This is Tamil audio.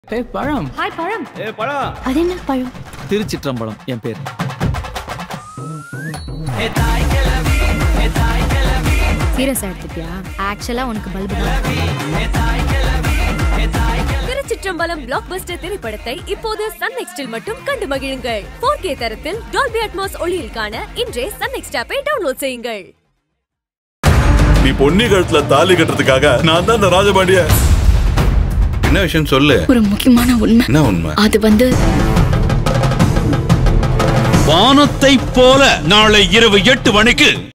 ஏய் பழம் ஹாய் பழம் ஏ பழம் அது என்ன பழம் திருச்சிற்றம்பலம் என் பேர் சீரியஸா எடுத்துட்டியா ஆக்சுவலா உனக்கு பல்பு தான் திருச்சிற்றம்பலம் பிளாக் பஸ்டர் திரைப்படத்தை இப்போது சன் நெக்ஸ்டில் மட்டும் கண்டு மகிழுங்கள் 4K தரத்தில் டால்பி அட்மாஸ் ஒளியில் காண இன்றே சன் நெக்ஸ்ட் ஆப்பை டவுன்லோட் செய்யுங்கள் நீ பொன்னி கழுத்துல தாலி கட்டுறதுக்காக நான் தான் இந்த ராஜபாண்டிய என்ன விஷயம் சொல்லு ஒரு முக்கியமான உண்மை என்ன உண்மை அது வந்து வானத்தை போல நாளை இரவு எட்டு மணிக்கு